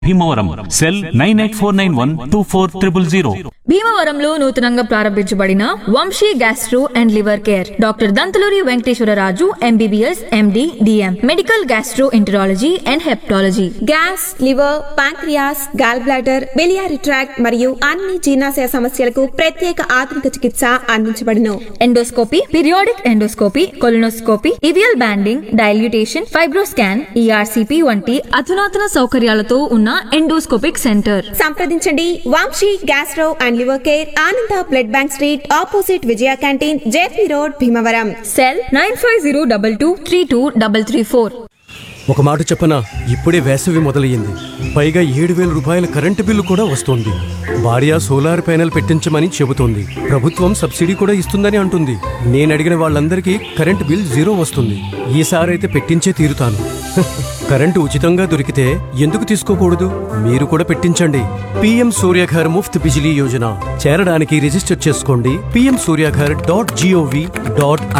Bhimavaram cell nine eight four nine one two four triple zero భీమవరంలో నూతనంగా ప్రారంభించబడిన Vamsi gastro and liver care doctor Dantaluri Venkateswara Raju MBBS MD DM medical gastroenterology and hepatology gas liver pancreas gall bladder biliary tract మరియు అన్ని జీర్ణాశయ సమస్యలకు ప్రత్యేక ఆధునిక చికిత్స అందించబడును endoscopy periodic endoscopy colonoscopy EVL banding dilatation fibroscan ERCP వంటి అధునాతన సౌకర్యాలతో ఉన్న ఎండోస్కోపిక్ సెంటర్ సంప్రదించండి Vamsi gastro and liver care Ananda blood bank street opposite Vijaya canteen JP road Bhimavaram cell nine five zero double two three two double three four ఒక మాట చెప్పనా ఇప్పుడే వేసవి మొదలయ్యింది పైగా ఏడు వేల రూపాయల కరెంటు బిల్లు కూడా వస్తోంది భార్య సోలార్ ప్యానెల్ పెట్టించమని చెబుతోంది ప్రభుత్వం సబ్సిడీ కూడా ఇస్తుందని అంటుంది నేను అడిగిన వాళ్ళందరికీ కరెంటు బిల్ జీరో వస్తుంది ఈసారైతే పెట్టించే తీరుతాను హ్, కరెంటు ఉచితంగా దొరికితే ఎందుకు తీసుకోకూడదు మీరు కూడా పెట్టించండి పిఎం సూర్యఘర్ ముఫ్త్ బిజిలీ యోజన చేరడానికి రిజిస్టర్ చేసుకోండి PM Surya Ghar dot gov dot